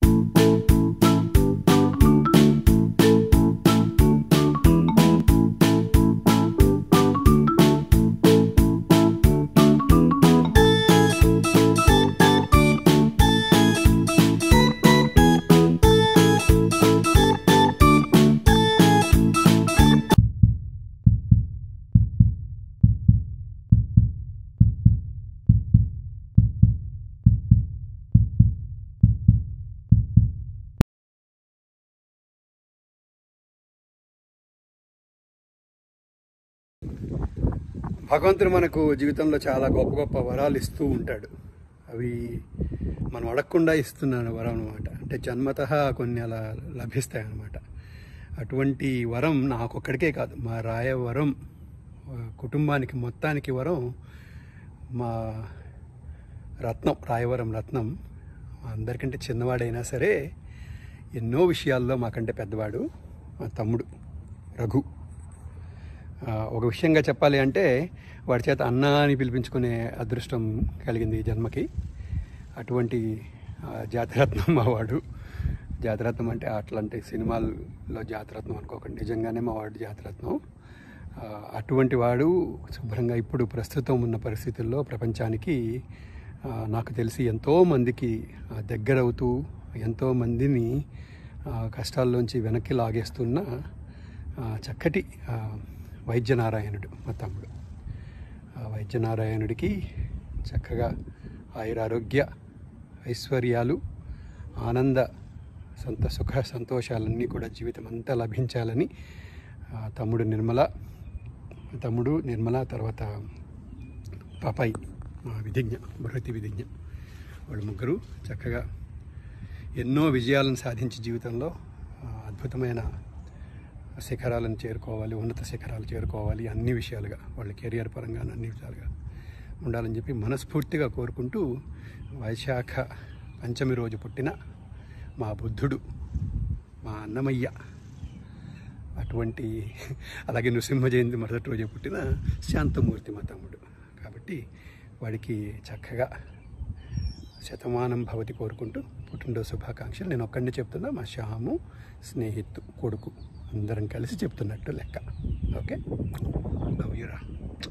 భగవంతుడు మనకు జీవితంలో చాలా గొప్ప గొప్ప వరాలు ఇస్తూ ఉంటాడు అవి మనం అడగకుండా ఇస్తున్నాడు వరం అనమాట అంటే జన్మత కొన్ని అలా లభిస్తాయి అన్నమాట అటువంటి వరం నాకొక్కడికే కాదు మా రాయ వరం ఆ, కుటుంబానికి మొత్తానికి వరం మా రత్నం రాయవరం రత్నం అందరికంటే చిన్నవాడైనా సరే ఎన్నో విషయాల్లో మాకంటే పెద్దవాడు మా తమ్ముడు రఘు ఆ, ఒక విషయంగా చెప్పాలి అంటే వాడి చేత అన్న అని పిలిపించుకునే అదృష్టం కలిగింది ఈ జన్మకి అటువంటి ఆ, జాతిరత్నం మా వాడు జాతిరత్నం అంటే అట్లాంటి సినిమాల్లో జాతిరత్నం అనుకోకండి నిజంగానే మా వాడు జాతిరత్నం ఆ, అటువంటి వాడు శుభ్రంగా ఇప్పుడు ప్రస్తుతం ఉన్న పరిస్థితుల్లో ప్రపంచానికి ఆ, నాకు తెలిసి ఎంతో మందికి ఆ, దగ్గరవుతూ ఎంతో మందిని ఆ, కష్టాల్లోంచి వెనక్కి లాగేస్తున్న ఆ, చక్కటి ఆ, వైద్యనారాయణుడు మా తమ్ముడు ఆ వైద్యనారాయణుడికి చక్కగా ఆయురారోగ్య ఐశ్వర్యాలు ఆనంద సంత సుఖ సంతోషాలన్నీ కూడా జీవితం అంతా లభించాలని ఆ, తమ్ముడు నిర్మల తమ్ముడు నిర్మల తర్వాత పాపాయి మా విధిజ్ఞ బృహతి విధిజ్ఞ వాళ్ళు ముగ్గురు చక్కగా ఎన్నో విజయాలను సాధించి జీవితంలో ఆ, అద్భుతమైన శిఖరాలను చేరుకోవాలి ఉన్నత శిఖరాలు చేరుకోవాలి అన్ని విషయాలుగా వాళ్ళ కెరియర్ పరంగా అన్ని విషయాలుగా ఉండాలని చెప్పి మనస్ఫూర్తిగా కోరుకుంటూ వైశాఖ పంచమి రోజు పుట్టిన మా బుద్ధుడు మా అన్నమయ్య అటువంటి అలాగే నృసింహ జయంతి మొదటి రోజే పుట్టిన శాంతమూర్తి మా తమ్ముడు కాబట్టి వాడికి చక్కగా శతమానం భవతి కోరుకుంటూ పుట్టినరోజు శుభాకాంక్షలు నేను ఒక్కడిని చెప్తున్నా మా శ్యాము స్నేహితు కొడుకు అందరం కలిసి చెప్తున్నట్టు లెక్క ఓకే లవ్ యూరా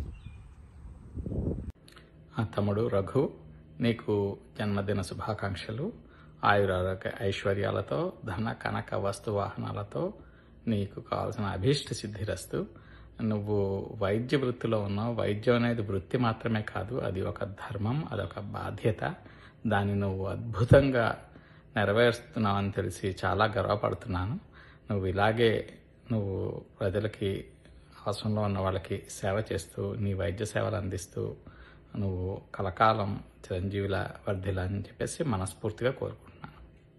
ఆ తమ్ముడు రఘు నీకు జన్మదిన శుభాకాంక్షలు ఆయురారోగ్య ఐశ్వర్యాలతో ధన కనక వస్తు వాహనాలతో నీకు కావాల్సిన అభీష్ట సిద్ధిరస్తు నువ్వు వైద్య వృత్తిలో ఉన్నావు వైద్యం అనేది వృత్తి మాత్రమే కాదు అది ఒక ధర్మం అదొక బాధ్యత దాన్ని నువ్వు అద్భుతంగా నెరవేరుస్తున్నావు అని తెలిసి చాలా గర్వపడుతున్నాను నువ్వు ఇలాగే నువ్వు ప్రజలకి అవసరంలో ఉన్న వాళ్ళకి సేవ చేస్తూ నీ వైద్య సేవలు అందిస్తూ నువ్వు కలకాలం చిరంజీవిల వర్ధిల అని చెప్పేసి మనస్ఫూర్తిగా కోరుకుంటున్నాను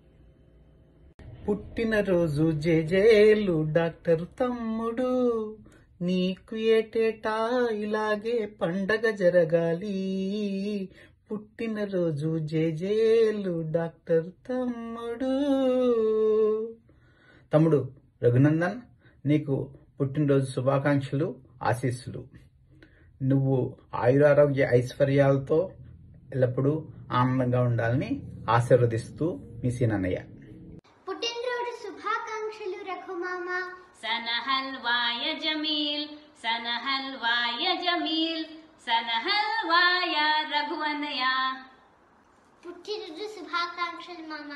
పుట్టినరోజు జేజేలు డాక్టర్ తమ్ముడు నీకు ఏటేటా ఇలాగే పండగ జరగాలి పుట్టినరోజు జేజేలు డాక్టర్ తమ్ముడు తమ్ముడు రఘునందన్ నీకు పుట్టినరోజు శుభాకాంక్షలు ఆశీస్సులు నువ్వు ఆయురారోగ్య ఐశ్వర్యాలతో ఎల్లప్పుడూ ఆనందంగా ఉండాలని ఆశీర్వదిస్తూ మీ సీనన్నయ్య పుట్టినరోజు శుభాకాంక్షలు రఘుమామ सन हलवाय जमील सन हलवाय जमील सन हलवाय रघुवनया పుట్టినరోజు శుభాకాంక్షలు మామ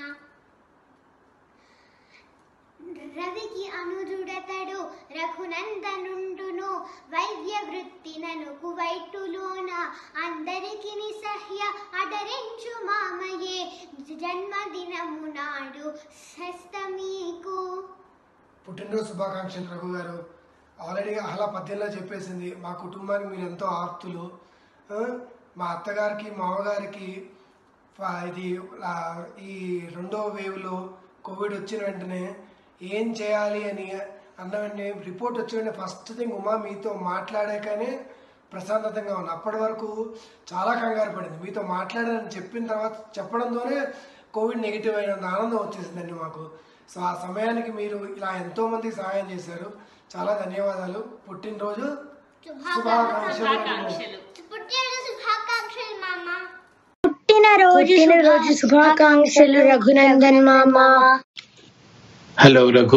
రవికి అనురుడతడు రఘునందనుండును వైద్య వృత్తినను కువైటులోన అందరికి నిసహ్య అడరించు మామయే జన్మదినము నాడు మీకు పుట్టినరోజు శుభాకాంక్షలు రఘు గారు ఆల్రెడీ అహలా పద్యంలో చెప్పేసింది మా కుటుంబానికి మీరు ఎంతో ఆప్తులు ఆ, మా అత్తగారికి మామగారికి ఫ- ఇది ఆ, ఈ రెండో వేవ్లో కోవిడ్ వచ్చిన వెంటనే ఏం చేయాలి అని అన్న వెంటనే రిపోర్ట్ వచ్చిన వెంటనే ఫస్ట్ థింగ్ ఉమా మీతో మాట్లాడాకనే ప్రశాంతతంగా ఉంది అప్పటి వరకు చాలా కంగారు పడింది మీతో మాట్లాడాలని చెప్పిన తర్వాత చెప్పడంతోనే కోవిడ్ నెగిటివ్ అయినంత ఆనందం వచ్చేసిందండి మాకు సో ఆ సమయానికి మీరు ఇలా ఎంతో మందికి సహాయం చేశారు చాలా ధన్యవాదాలు పుట్టినరోజు శుభాకాంక్షలు శుభాకాంక్షలు పుట్టినరోజు శుభాకాంక్షలు మామ పుట్టిన పుట్టినరోజు శుభాకాంక్షలు రఘునందన్ మామ హలో రఘు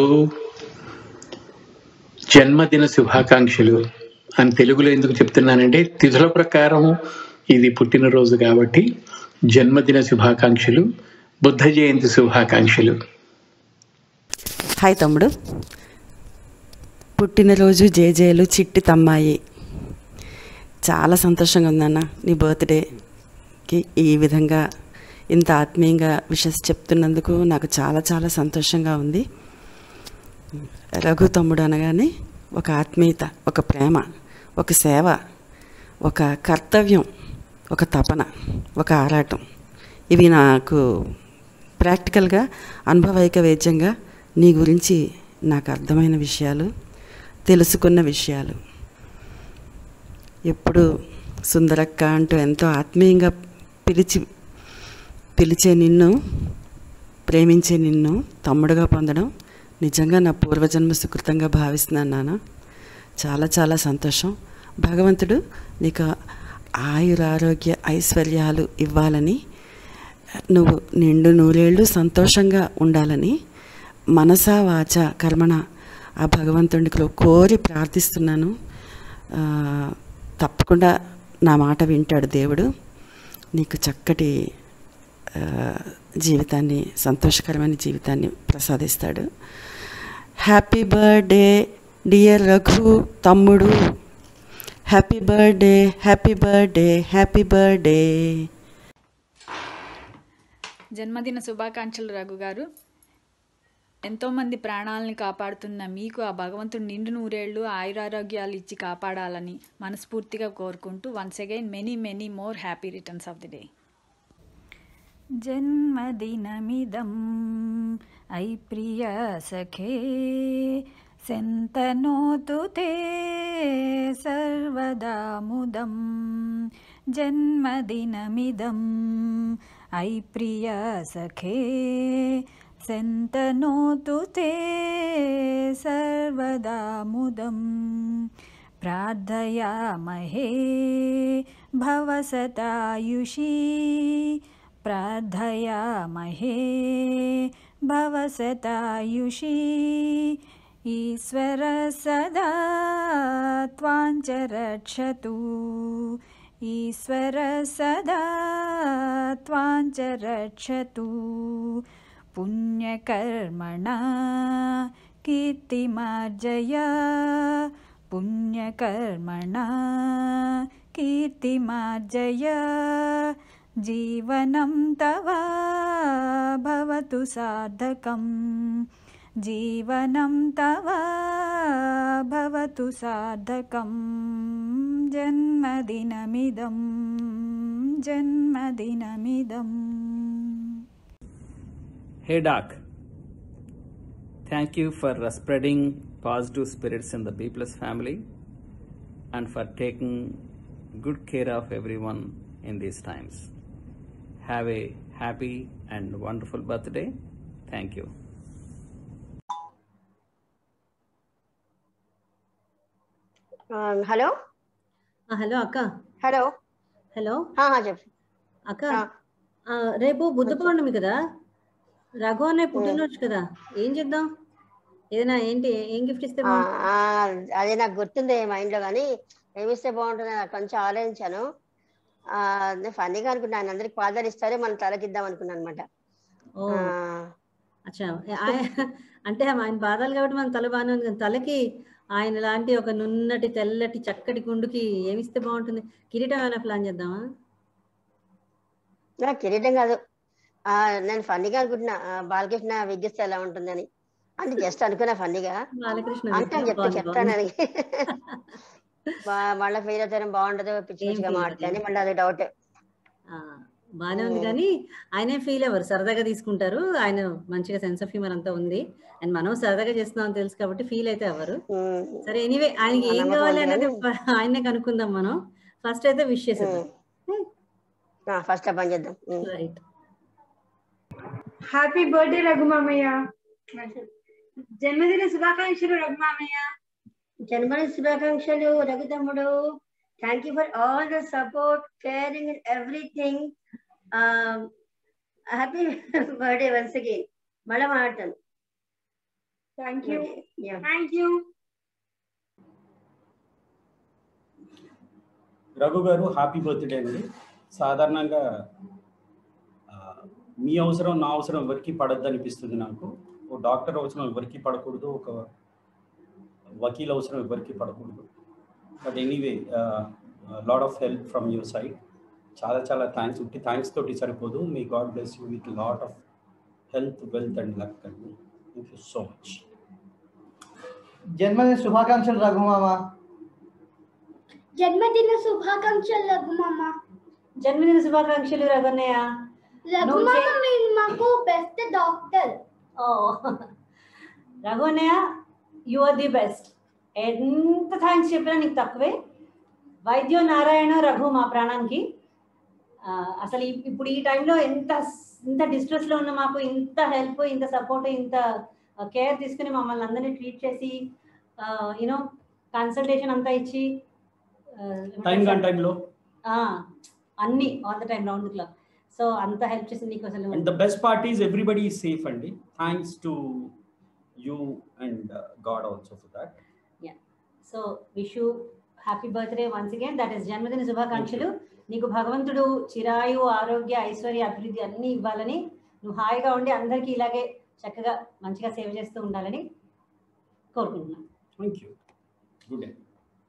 జన్మదిన శుభాకాంక్షలు అని తెలుగులో ఎందుకు చెప్తున్నానంటే తిథుల ప్రకారం ఇది పుట్టినరోజు కాబట్టి జన్మదిన శుభాకాంక్షలు బుద్ధ జయంతి శుభాకాంక్షలు హాయ్ తమ్ముడు పుట్టినరోజు జేజేలు చిట్టి తమ్మాయి చాలా సంతోషంగా ఉందన్న నీ బర్త్డేకి ఈ విధంగా ఇంత ఆత్మీయంగా విషెస్ చెప్తున్నందుకు నాకు చాలా చాలా సంతోషంగా ఉంది రఘు తమ్ముడు అనగానే ఒక ఆత్మీయత ఒక ప్రేమ ఒక సేవ ఒక కర్తవ్యం ఒక తపన ఒక ఆరాటం ఇవి నాకు ప్రాక్టికల్గా అనుభవైక వేద్యంగా నీ గురించి నాకు అర్థమైన విషయాలు తెలుసుకున్న విషయాలు ఎప్పుడు సుందరక్క అంటూ ఎంతో ఆత్మీయంగా పిలిచి పిలిచే నిన్ను ప్రేమించే నిన్ను తమ్ముడుగా పొందడం నిజంగా నా పూర్వజన్మ సుకృతంగా భావిస్తున్నాను నాన్న చాలా చాలా సంతోషం భగవంతుడు నీకు ఆయురారోగ్య ఐశ్వర్యాలు ఇవ్వాలని నువ్వు నిండు నూరేళ్ళు సంతోషంగా ఉండాలని మనసా వాచ కర్మణ ఆ భగవంతుడికి కోరి ప్రార్థిస్తున్నాను ఆ, తప్పకుండా నా మాట వింటాడు దేవుడు నీకు చక్కటి ఆ, జీవితాన్ని సంతోషకరమైన జీవితాన్ని ప్రసాదిస్తాడు హ్యాపీ బర్త్డే డియర్ రఘు తమ్ముడు happy birthday happy birthday happy birthday జన్మదిన శుభాకాంక్షలు రఘు గారు ఎంతోమంది ప్రాణాలని కాపాడుతున్న మీకు ఆ భగవంతుడు నిండు నూరేళ్లు ఆయురారోగ్యాలు ఇచ్చి కాపాడాలని మనస్ఫూర్తిగా కోరుకుంటూ once again many many more happy returns of the day జన్మదినమిదం ఐ ప్రియ సఖే సెంతనోతు తే సర్వదా ముదం జన్మదినమిదం ఐ ప్రియ సఖే సెంతనోతు తే సర్వదా ముదం ప్రార్థయామహే భవసతాయుషీ ప్రార్థయామహే భవసతాయుషీ ఈశ్వర సదా త్వాంచ రక్షతు ఈశ్వర సదా త్వాంచ రక్షతు పుణ్యకర్మణా కీర్తిమార్జయ పుణ్యకర్మణా కీర్తిమార్జయ జీవనం తవ భవతు సార్థకం జీవనం తవ భవతు సార్థకం జన్మదినమిదం జన్మదినమిదం Hey Doc, thank you for uh, spreading positive spirits in the B Plus family and for taking good care of everyone in these times. Have a happy and wonderful birthday. Thank you. Hello hello అక్క hello hello చెప్పు అక్క ఆ, రేపు బుద్ధ పౌర్ణమి కదా రఘు అన్నయ్య పుట్టినరోజు కదా ఏం చేద్దాం ఏదైనా ఏంటి ఏం గిఫ్ట్ ఇస్తే ఆ, బాగుంటుంది? ఆ, అదే నాకు గుర్తుంది మైండ్ లో కానీ ఏమిస్తే బాగుంటుంది నాకు కొంచెం ఆలోచించాను ఆ ఫన్నీగా అనుకున్నాను అందరికి పాదాలు ఇస్తారు మనం తలకిద్దాం అనుకున్నాను అనమాట ఓ అచ్చా ఆయ- అంటే ఆయన బాధాలు కాబట్టి మన తల బాగానే ఉంది కానీ తలకి ఆయన లాంటి ఒక నున్నటి తెల్లటి చక్కటి గుండుకి ఏమిస్తే బాగుంటుంది కిరీటం ఏమైనా ప్లాన్ చేద్దామా కిరీటం కాదు ఆ నేను ఫన్నీగా అనుకుంటున్నా ఆ, బాలకృష్ణ విగ్గిస్తే ఎలా ఉంటుందని అంటే జస్ట్ అనుకున్నా ఫన్నీగా బాలకృష్ణ అంటే విగ్రహం చెప్తా బాగుంది, చెప్తాను బాగుంది. బా- మళ్ళీ ఫెయిల్ అవుతారని బాగుండదు పిచ్చి ఏం పిచ్చిగా feel మాట్లాడి అవ్వదు. మళ్ళీ అది డౌట్ ఆ, బాగానే ఉంది కానీ ఆయనే ఫీల్ అవ్వరు సరదాగా తీసుకుంటారు ఆయన మంచిగా సెన్స్ ఆఫ్ హ్యూమర్ అంతా ఉంది అండ్ మనం సరదాగా చేస్తున్నాం తెలుసు కాబట్టి ఫీల్ అయితే అవ్వరు సరే ఎనీవే ఆయనకి ఏం నమ్మకం కావాలి ఉంది అన్నది ఫ- ఆయనే కనుక్కుందాం మనం ఫస్ట్ అయితే విష్ చేసేద్దాం ఫస్ట్ పని చేద్దాం రైట్ హ్యాపీ బర్త్డే రఘు మామయ్య జన్మదిన శుభాకాంక్షలు రఘు మామయ్య జన్మదిన శుభాకాంక్షలు రఘు తమ్ముడు thank you for all the support caring and everything happy birthday once again మళ్ళీ మాట్లాడతాను thank you Yeah. Thank you Raghu garu happy birthday అండి సాధారణంగా ఆ, మీ అవసరం నా అవసరం ఎవరికి పడద్దు అనిపిస్తుంది నాకు ఓ డాక్టర్ అవసరం ఎవరికి పడకూడదు ఒక వకీల్ అవసరం ఎవరికి పడకూడదు but anyway lot of help from your side చాలా చాలా థ్యాంక్స్ ఉట్టి థ్యాంక్స్ తోటి సరిపోదు మీ God bless you with lot of health wealth and luck అండి థ్యాంక్ యూ సో మచ్ జన్మదిన శుభాకాంక్షలు రఘుమామ జన్మదిన శుభాకాంక్షలు రఘుమామ జన్మదిన శుభాకాంక్షలు రఘున్నయ్య రఘుమామ మీరు మాకు బెస్ట్ డాక్టర్ ఓ రఘున్నయ్య యు ఆర్ ది బెస్ట్ ఎంత థ్యాంక్స్ చెప్పినా నీకు తక్కువే వైద్యో నారాయణ రఘు మా ప్రాణానికి ఆ, అసలు ఇప్- ఇప్పుడు ఈ టైంలో ఎంత ఇంత డిస్ట్రెస్లో ఉన్న మాకు ఇంత హెల్ప్ ఇంత సపోర్ట్ ఇంత కేర్ తీసుకుని మమ్మల్ని అందరినీ ట్రీట్ చేసి యూనో కన్సల్టేషన్ అంతా ఇచ్చి ఆ, టైం కాని టైంలో ఆ, అన్ని all the time round the clock so అంత హెల్ప్ చేసింది నీకు అసలు and the best part is everybody is safe అండి thanks to you and God also for that yeah so wish you happy birthday once again that is జన్మదిన శుభాకాంక్షలు నీకు భగవంతుడు చిరాయు ఆరోగ్య ఐశ్వర్య అభివృద్ధి అన్ని ఇవ్వాలని నువ్వు హాయిగా ఉండి అందరికీ ఇలాగే చక్కగా మంచిగా సేవ చేస్తూ ఉండాలని కోరుకుంటున్నాను thank you good day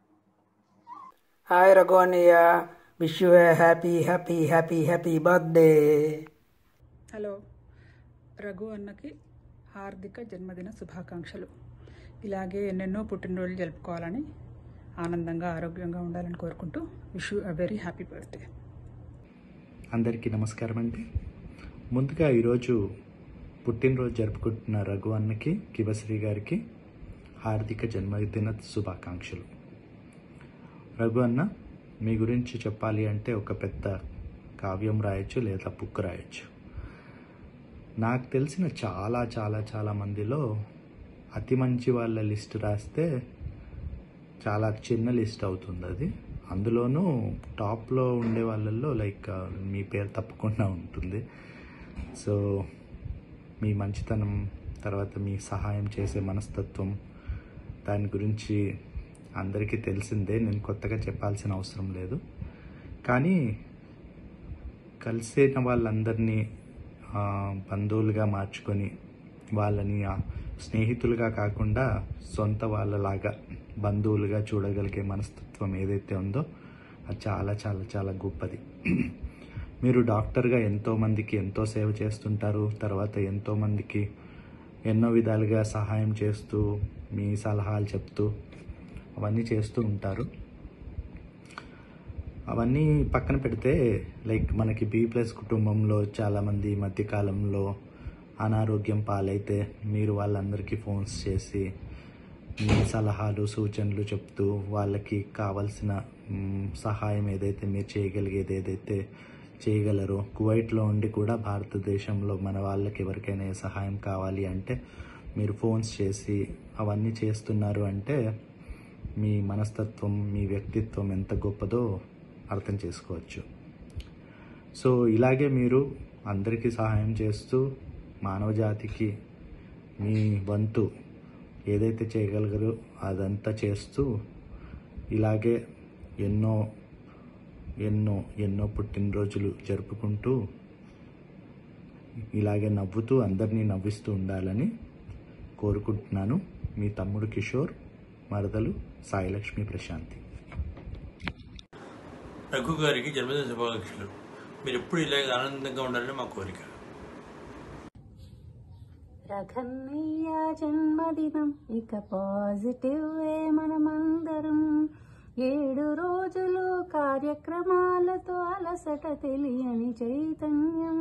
hi Raghu అన్నయ్య wish you happy happy happy happy birthday hello Raghu అన్నకి హార్దిక జన్మదిన శుభాకాంక్షలు ఇలాగే ఎన్నెన్నో పుట్టినరోజులు జరుపుకోవాలని ఆనందంగా ఆరోగ్యంగా ఉండాలని కోరుకుంటూ wish you a very happy birthday అందరికీ నమస్కారం అండి ముందుగా ఈరోజు పుట్టినరోజు జరుపుకుంటున్న రఘు అన్నకి కివశ్రీ గారికి హార్దిక జన్మదిన శుభాకాంక్షలు రఘు అన్న మీ గురించి చెప్పాలి అంటే ఒక పెద్ద కావ్యం రాయొచ్చు లేదా బుక్ రాయొచ్చు నాకు తెలిసిన చాలా చాలా చాలా మందిలో అతి మంచి వాళ్ళ లిస్ట్ రాస్తే చాలా చిన్న లిస్ట్ అవుతుంది అది అందులోనూ టాప్లో ఉండే వాళ్ళల్లో లైక్ మీ పేరు తప్పకుండా ఉంటుంది సో మీ మంచితనం తర్వాత మీ సహాయం చేసే మనస్తత్వం దాని గురించి అందరికీ తెలిసిందే నేను కొత్తగా చెప్పాల్సిన అవసరం లేదు కానీ కలిసిన వాళ్ళందరినీ ఆ, బంధువులుగా మార్చుకొని వాళ్ళని ఆ, స్నేహితులుగా కాకుండా సొంత వాళ్ళలాగా బంధువులుగా చూడగలిగే మనస్తత్వం ఏదైతే ఉందో అది చాలా చాలా చాలా గొప్పది మీరు డాక్టర్గా ఎంతో మందికి ఎంతో సేవ చేస్తుంటారు తర్వాత ఎంతో మందికి ఎన్నో విధాలుగా సహాయం చేస్తూ మీ సలహాలు చెప్తూ అవన్నీ చేస్తూ ఉంటారు అవన్నీ పక్కన పెడితే లైక్ మనకి బీ ప్లస్ కుటుంబంలో చాలామంది ఈ మధ్యకాలంలో అనారోగ్యం పాలైతే మీరు వాళ్ళందరికీ ఫోన్స్ చేసి మీ సలహాలు సూచనలు చెప్తూ వాళ్ళకి కావలసిన మ్, సహాయం ఏదైతే మీరు చేయగలిగేది ఏదైతే చేయగలరో కువైట్లో ఉండి కూడా భారతదేశంలో మన వాళ్ళకి ఎవరికైనా ఏ సహాయం కావాలి అంటే మీరు ఫోన్స్ చేసి అవన్నీ చేస్తున్నారు అంటే మీ మనస్తత్వం మీ వ్యక్తిత్వం ఎంత గొప్పదో అర్థం చేసుకోవచ్చు సో ఇలాగే మీరు అందరికీ సహాయం చేస్తూ మానవ జాతికి మీ వంతు ఏదైతే చేయగలగరో అదంతా చేస్తూ ఇలాగే ఎన్నో ఎన్నో ఎన్నో పుట్టినరోజులు జరుపుకుంటూ ఇలాగే నవ్వుతూ అందరినీ నవ్విస్తూ ఉండాలని కోరుకుంటున్నాను మీ తమ్ముడు కిషోర్ మరదలు సాయిలక్ష్మి ప్రశాంతి రఘు గారికి జన్మదిన శుభాకాంక్షలు మీరు ఎప్పుడు ఇలాగే ఆనందంగా ఉండాలని మా కోరిక రఘన్నయ్య జన్మదినం ఇక పాజిటివ్ మనమందరం ఏడు రోజులు కార్యక్రమాలతో అలసట తెలియని చైతన్యం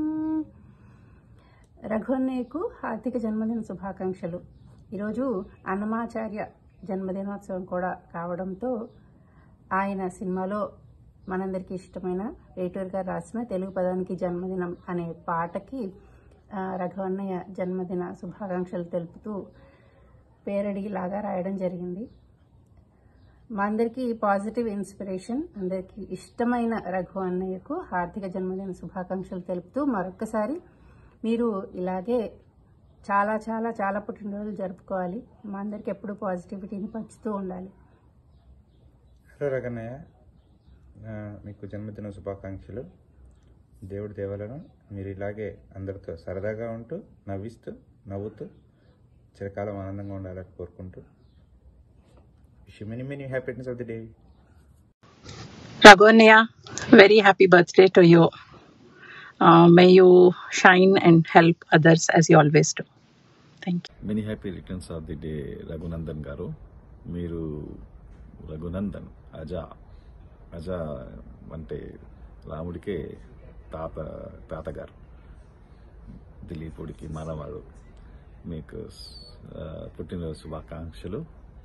రఘున్నయ్యకు హార్దిక జన్మదిన శుభాకాంక్షలు ఈరోజు అన్నమాచార్య జన్మదినోత్సవం కూడా కావడంతో ఆయన సినిమాలో మనందరికీ ఇష్టమైన వేటూరు గారు రాసిన తెలుగు పదానికి జన్మదినం అనే పాటకి ఆ, రఘువన్నయ్య జన్మదిన శుభాకాంక్షలు తెలుపుతూ పేరడిలాగా రాయడం జరిగింది మా అందరికీ పాజిటివ్ ఇన్స్పిరేషన్ అందరికీ ఇష్టమైన రఘు అన్నయ్యకు హార్దిక జన్మదిన శుభాకాంక్షలు తెలుపుతూ మరొక్కసారి మీరు ఇలాగే చాలా చాలా చాలా పుట్టినరోజులు జరుపుకోవాలి మా అందరికి ఎప్పుడు పాజిటివిటీని పంచుతూ ఉండాలి హలో రగన్నయ్య ఆ, మీకు జన్మదిన శుభాకాంక్షలు దేవుడి దేవలను మీరు ఇలాగే అందరితో సరదాగా ఉంటూ నవ్విస్తూ నవ్వుతూ చిరకాలం ఆనందంగా ఉండాలని కోరుకుంటూ wish many many happiness of the day Ragonia, very happy birthday to you. Uh, may you shine and help others as you always do. Thank you. Many happy returns of the day Raghunandan garu మీరు రఘునందన్ అజా అజా అంటే రాముడికే తాత తాతగారు దిలీపుడికి మనవాడు మీకు ఆ, పుట్టినరోజు శుభాకాంక్షలు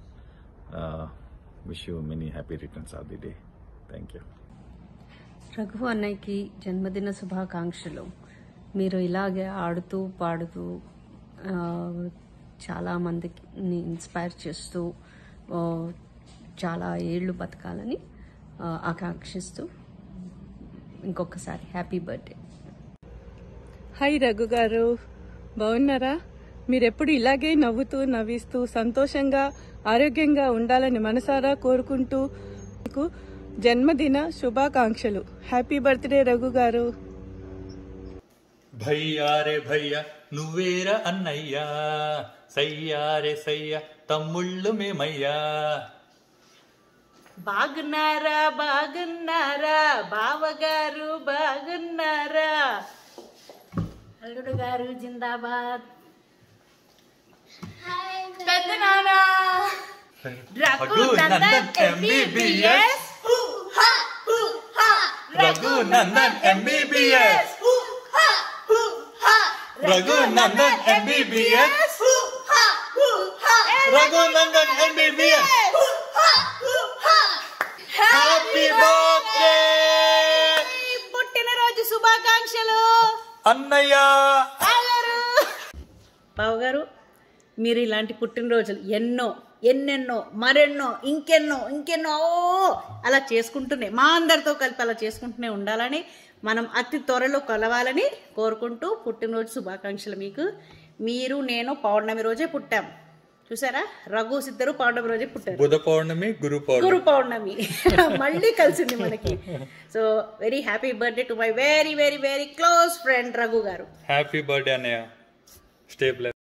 wish you many happy returns of the day thank you Raghu అన్నయ్యకి జన్మదిన శుభాకాంక్షలు మీరు ఇలాగే ఆడుతూ పాడుతూ ఆ, చాలా మందికి ఇన్స్పైర్ చేస్తూ ఆ, చాలా ఏళ్ళు బతకాలని ఆ, ఆకాంక్షిస్తూ ఇంకొకసారి హ్యాపీ బర్త్డే హాయ్ రఘు గారు బాగున్నారా మీరెప్పుడు ఇలాగే నవ్వుతూ నవ్విస్తూ సంతోషంగా ఆరోగ్యంగా ఉండాలని మనసారా కోరుకుంటూ మీకు జన్మదిన శుభాకాంక్షలు హ్యాపీ బర్త్డే రఘు గారు భయ్యారే భయ్య నువ్వేరా అన్నయ్యా సయ్యారే సయ్య తమ్ముళ్ళు మేమయ్యా బాగున్నారా బాగున్నారా బావగారు బాగున్నారా అల్లుడు గారు జిందాబాద్ పెద్దనానా Raghu Nandan MBBS Raghu Nandan MBBS Raghu Nandan MBBS Raghu Nandan MBBS happy birthday పుట్టినరోజు శుభాకాంక్షలు అన్నయ్య బావగారు మీరు ఇలాంటి పుట్టినరోజులు ఎన్నో ఎన్నెన్నో మరెన్నో ఇంకెన్నో ఇంకెన్నో అలా చేసుకుంటూనే మా అందరితో కలిపి అలా చేసుకుంటూనే ఉండాలని మనం అతి త్వరలో కలవాలని కోరుకుంటూ పుట్టినరోజు శుభాకాంక్షలు మీకు మీరు నేను పౌర్ణమి రోజే పుట్టాం చూసారా రఘు ఇద్దరు పౌర్ణమి రోజే పుట్టారు బుధ పౌర్ణమి గురు గురు పౌర్ణమి పౌర్ణమి మళ్ళీ కలిసింది మనకి so very happy birthday to my very very very close friend Raghu garu happy birthday అన్నయ్య స్టే